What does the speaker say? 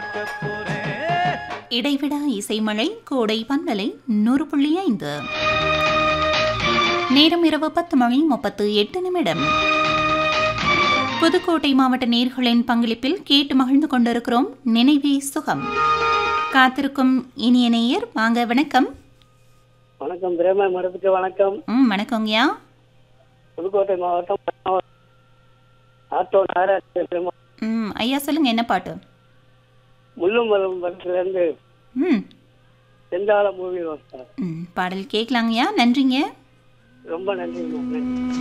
பார்க்க போறேன் இடைவிடா இசைமழை கோடை பந்தலை நூறு புள்ளி ஐந்து நேரம் இரவு பத்து மணி முப்பத்து எட்டு நிமிடம் புதுக்கோட்டை மாவட்ட நேர்களின் பங்களிப்பில் கேட்டு மகிழ்ந்து கொண்டிருக்கிறோம் நினைவே சுகம் காத்திருக்கும் இனிய நேயர் வாங்க வணக்கம் வணக்கம் பிரேம மடத்துக்கு வணக்கம் ம் வணக்கங்கய்யா புதுக்கோட்டை மாவட்டம் ஆட்டோ நாராயண பேசுறேன். ம் ஐயா சொல்லுங்க என்ன பாட்டு முள்ளும் மரம் படத்துலேருந்து ம் செந்தாள மூவி சார் ம் பாடல் கேட்கலாங்கய்யா நன்றிங்க ரொம்ப நன்றிங்க நன்றி